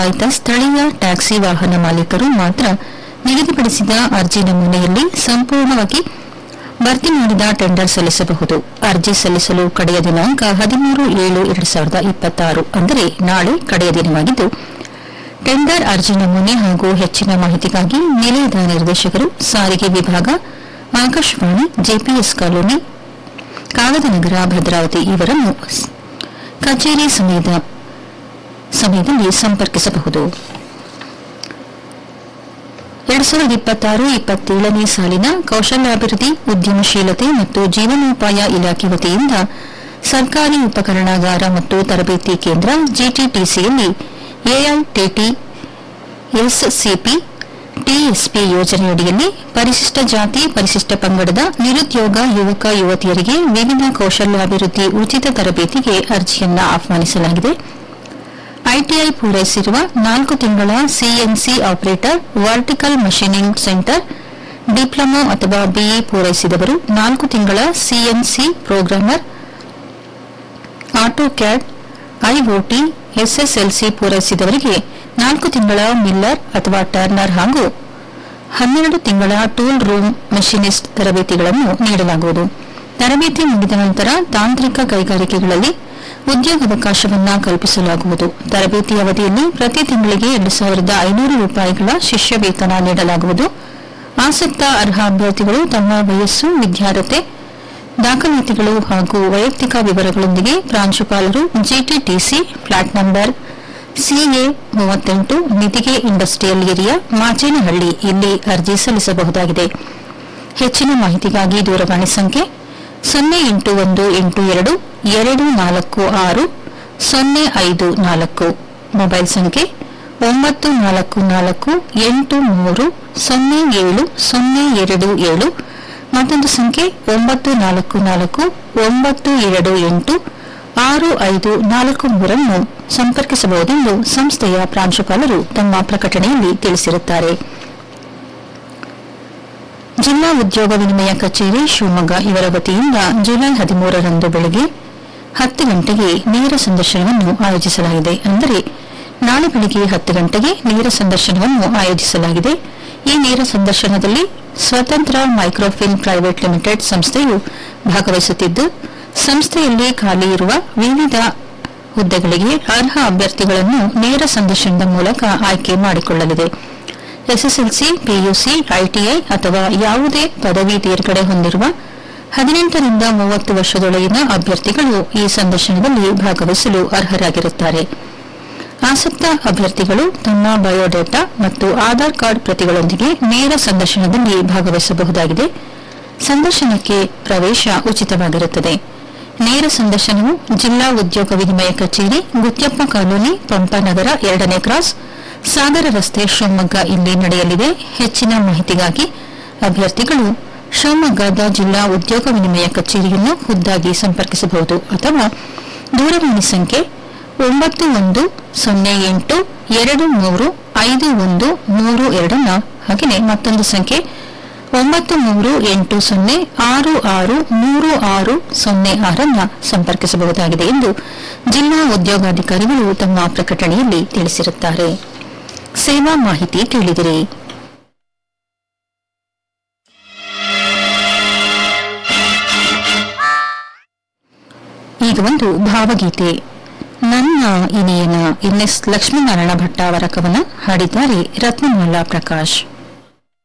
ನೋಂದಾಯಿತ ಸ್ಥಳೀಯ ಟ್ಯಾಕ್ಸಿ ವಾಹನ ಮಾಲೀಕರು ಮಾತ್ರ ನಿಗದಿಪಡಿಸಿದ ಅರ್ಜಿ ನಮೂನೆಯಲ್ಲಿ ಸಂಪೂರ್ಣವಾಗಿ ಭರ್ತಿ ಮಾಡಿದ ಟೆಂಡರ್ ಸಲ್ಲಿಸಬಹುದು ಅರ್ಜಿ ಸಲ್ಲಿಸಲು ಕಡೆಯ ದಿನಾಂಕ ಹದಿಮೂರು ಏಳು ಎರಡು ಸಾವಿರದ ಇಪ್ಪತ್ತಾರು ಅಂದರೆ ನಾಳೆ ಕಡೆಯ ದಿನವಾಗಿದ್ದು ಟೆಂಡರ್ ಅರ್ಜಿ ನಮೂನೆ ಹಾಗೂ ಹೆಚ್ಚಿನ ಮಾಹಿತಿಗಾಗಿ ನಿಲಯದ ನಿರ್ದೇಶಕರು ಸಾರಿಗೆ ವಿಭಾಗ ಆಕಾಶವಾಣಿ ಜೆಪಿಎಸ್ ಕಾಲೋನಿ ಕಾಗದನಗರ ಭದ್ರಾವತಿ ಇವರನ್ನು ಸ್- ಕಚೇರಿ ಸಮಯದ ಸಮಯದಲ್ಲಿ ಸಂಪರ್ಕಿಸಬಹುದು ಎರಡ್ ಸಾವಿರದ ಇಪ್ಪತ್ತಾರು ಇಪ್ಪತ್ತೇಳನೇ ಸಾಲಿನ ಕೌಶಲ್ಯಾಭಿವೃದ್ಧಿ ಉದ್ಯಮಶೀಲತೆ ಮತ್ತು ಜೀವನೋಪಾಯ ಇಲಾಖೆ ವತಿಯಿಂದ ಸರ್ಕಾರಿ ಉಪಕರಣಾಗಾರ ಮತ್ತು ತರಬೇತಿ ಕೇಂದ್ರ ಜಿಟಿಟಿಸಿಯಲ್ಲಿ ಎಐಟಿಟಿ ಎಸ್ಸಿಪಿ ಟಿಎಸ್ಪಿ ಯೋಜನೆಯಡಿಯಲ್ಲಿ ಪರಿಶಿಷ್ಟ ಜಾತಿ ಪರಿಶಿಷ್ಟ ಪಂಗಡದ ನಿರುದ್ಯೋಗ ಯುವಕ ಯುವತಿಯರಿಗೆ ವಿವಿಧ ಕೌಶಲ್ಯಾಭಿವೃದ್ಧಿ ಉಚಿತ ತರಬೇತಿಗೆ ಅರ್ಜಿಯನ್ನ ಆಹ್ವಾನಿಸಲಾಗಿದೆ ಐಟಿಐ ಪೂರೈಸಿರುವ ನಾಲ್ಕು ತಿಂಗಳ CNC operator vertical machining centre diploma ಅಥವಾ ಬಿಇ ಪೂರೈಸಿದವರು ನಾಲ್ಕು ತಿಂಗಳ CNC programmer AutoCAD IoT SSLC ಪೂರೈಸಿದವರಿಗೆ ನಾಲ್ಕು ತಿಂಗಳ ಮಿಲ್ಲರ್ ಅಥವಾ ಟರ್ನರ್ ಹಾಗೂ ಹನ್ನೆರಡು ತಿಂಗಳ ಟೂಲ್ ರೂಮ್ ಮೆಷಿನಿಸ್ಟ್ ತರಬೇತಿಗಳನ್ನು ನೀಡಲಾಗುವುದು ತರಬೇತಿ ಮುಗಿದ ನಂತರ ತಾಂತ್ರಿಕ ಕೈಗಾರಿಕೆಗಳಲ್ಲಿ ಉದ್ಯೋಗಾವಕಾಶವನ್ನು ಕಲ್ಪಿಸಲಾಗುವುದು ತರಬೇತಿ ಅವಧಿಯಲ್ಲಿ ಪ್ರತಿ ತಿಂಗಳಿಗೆ ಎರಡು ಸಾವಿರದ ಐನೂರು ರೂಪಾಯಿಗಳ ಶಿಷ್ಯ ವೇತನ ನೀಡಲಾಗುವುದು ಆಸಕ್ತ ಅರ್ಹ ಅಭ್ಯರ್ಥಿಗಳು ತಮ್ಮ ವಯಸ್ಸು ವಿದ್ಯಾರ್ಹತೆ ದಾಖಲಾತಿಗಳು ಹಾಗೂ ವೈಯಕ್ತಿಕ ವಿವರಗಳೊಂದಿಗೆ ಪ್ರಾಂಶುಪಾಲರು ಜಿಟಿಟಿಸಿ ಫ್ಲಾಟ್ ನಂಬರ್ ಸಿಎ ಮೂವತ್ತೆಂಟು ನಿಧಿಗೆ ಇಂಡಸ್ಟ್ರಿಯಲ್ ಏರಿಯಾ ಮಾಚೇನಹಳ್ಳಿ ಇಲ್ಲಿ ಅರ್ಜಿ ಸಲ್ಲಿಸಬಹುದಾಗಿದೆ ಹೆಚ್ಚಿನ ಮಾಹಿತಿಗಾಗಿ ದೂರವಾಣಿ ಸಂಖ್ಯೆ ಸೊನ್ನೆ ಎಂಟು ಒಂದು ಎಂಟು ಎರಡು ಎರಡು ನಾಲ್ಕು ಆರು ಸೊನ್ನೆ ಐದು ನಾಲ್ಕು ಮೊಬೈಲ್ ಸಂಖ್ಯೆ ಒಂಬತ್ತು ನಾಲ್ಕು ನಾಲ್ಕು ಎಂಟು ಮೂರು ಸೊನ್ನೆ ಏಳು ಸೊನ್ನೆ ಎರಡು ಏಳು ಮತ್ತೊಂದು ಸಂಖ್ಯೆ ಒಂಬತ್ತು ನಾಲ್ಕು ನಾಲ್ಕು ಒಂಬತ್ತು ಎರಡು ಎಂಟು ಆರು ಐದು ನಾಲ್ಕು ಮೂರನ್ನು ಸಂಪರ್ಕಿಸಬಹುದೆಂದು ಸಂಸ್ಥೆಯ ಪ್ರಾಂಶುಪಾಲರು ತಮ್ಮ ಪ್ರಕಟಣೆಯಲ್ಲಿ ತಿಳಿಸಿರುತ್ತಾರೆ ಜಿಲ್ಲಾ ಉದ್ಯೋಗ ವಿನಿಮಯ ಕಚೇರಿ ಶಿವಮೊಗ್ಗ ಇವರ ವತಿಯಿಂದ ಜುಲೈ ಹದಿಮೂರರಂದು ಬೆಳಗ್ಗೆ ಹತ್ತು ಗಂಟೆಗೆ ನೇರ ಸಂದರ್ಶನವನ್ನು ಆಯೋಜಿಸಲಾಗಿದೆ ಅಂದರೆ ನಾಳೆ ಬೆಳಗ್ಗೆ ಹತ್ತು ಗಂಟೆಗೆ ನೇರ ಸಂದರ್ಶನವನ್ನು ಆಯೋಜಿಸಲಾಗಿದೆ ಈ ನೇರ ಸಂದರ್ಶನದಲ್ಲಿ ಸ್ವತಂತ್ರ ಮೈಕ್ರೋಫಿಲ್ ಪ್ರೈವೇಟ್ ಲಿಮಿಟೆಡ್ ಸಂಸ್ಥೆಯು ಭಾಗವಹಿಸುತ್ತಿದ್ದು ಸಂಸ್ಥೆಯಲ್ಲಿ ಖಾಲಿ ಇರುವ ವಿವಿಧ ಹುದ್ದೆಗಳಿಗೆ ಅರ್ಹ ಅಭ್ಯರ್ಥಿಗಳನ್ನು ನೇರ ಸಂದರ್ಶನದ ಮೂಲಕ ಆಯ್ಕೆ ಮಾಡಿಕೊಳ್ಳಲಿದೆ ಎಸ್ಎಸ್ಎಲ್ಸಿ ಪಿಯುಸಿ ಐಟಿಐ ಅಥವಾ ಯಾವುದೇ ಪದವಿ ತೇರ್ಗಡೆ ಹೊಂದಿರುವ ಹದಿನೆಂಟರಿಂದ ಮೂವತ್ತು ವರ್ಷದೊಳಗಿನ ಅಭ್ಯರ್ಥಿಗಳು ಈ ಸಂದರ್ಶನದಲ್ಲಿ ಭಾಗವಹಿಸಲು ಅರ್ಹರಾಗಿರುತ್ತಾರೆ ಆಸಕ್ತ ಅಭ್ಯರ್ಥಿಗಳು ತಮ್ಮ ಬಯೋಡೇಟಾ ಮತ್ತು ಆಧಾರ್ ಕಾರ್ಡ್ ಪ್ರತಿಗಳೊಂದಿಗೆ ನೇರ ಸಂದರ್ಶನದಲ್ಲಿ ಭಾಗವಹಿಸಬಹುದಾಗಿದೆ ಸಂದರ್ಶನಕ್ಕೆ ಪ್ರವೇಶ ಉಚಿತವಾಗಿರುತ್ತದೆ ನೇರ ಸಂದರ್ಶನವು ಜಿಲ್ಲಾ ಉದ್ಯೋಗ ವಿನಿಮಯ ಕಚೇರಿ ಗುತ್ಯಪ್ಪ ಕಾಲೋನಿ ಪಂಪನಗರ ಎರಡನೇ ಕ್ರಾಸ್ ಸಾಗರ ರಸ್ತೆ ಶಿವಮೊಗ್ಗ ಇಲ್ಲಿ ನಡೆಯಲಿದೆ ಹೆಚ್ಚಿನ ಮಾಹಿತಿಗಾಗಿ ಅಭ್ಯರ್ಥಿಗಳು ಶಿವಮೊಗ್ಗದ ಜಿಲ್ಲಾ ಉದ್ಯೋಗ ವಿನಿಮಯ ಕಚೇರಿಯನ್ನು ಖುದ್ದಾಗಿ ಸಂಪರ್ಕಿಸಬಹುದು ಅಥವಾ ದೂರವಾಣಿ ಸಂಖ್ಯೆ ಒಂಬತ್ತು ಒಂದು ಸೊನ್ನೆ ಎಂಟು ಎರಡು ಮೂರು ಐದು ಒಂದು ಮೂರು ಎರಡನ್ನ ಹಾಗೆಯೇ ಮತ್ತೊಂದು ಸಂಖ್ಯೆ ಒಂಬತ್ತು ಮೂರು ಎಂಟು ಸೊನ್ನೆ ಆರು ಆರು ಮೂರು ಆರು ಸೊನ್ನೆ ಆರನ್ನ ಸಂಪರ್ಕಿಸಬಹುದಾಗಿದೆ ಎಂದು ಜಿಲ್ಲಾ ಉದ್ಯೋಗಾಧಿಕಾರಿಗಳು ತಮ್ಮ ಪ್ರಕಟಣೆಯಲ್ಲಿ ತಿಳಿಸಿರುತ್ತಾರೆ ಸೇವಾ ಮಾಹಿತಿ ಕೇಳಿದಿರಿ ಈಗ ಒಂದು ಭಾವಗೀತೆ ನನ್ನ ಇನಿಯನ ಎನ್ಎಸ್ ಲಕ್ಷ್ಮೀನಾರಾಯಣ ಭಟ್ಟ ಅವರ ಕವನ ಹಾಡಿದ್ದಾರೆ ರತ್ನಮಾಲಾ ಪ್ರಕಾಶ್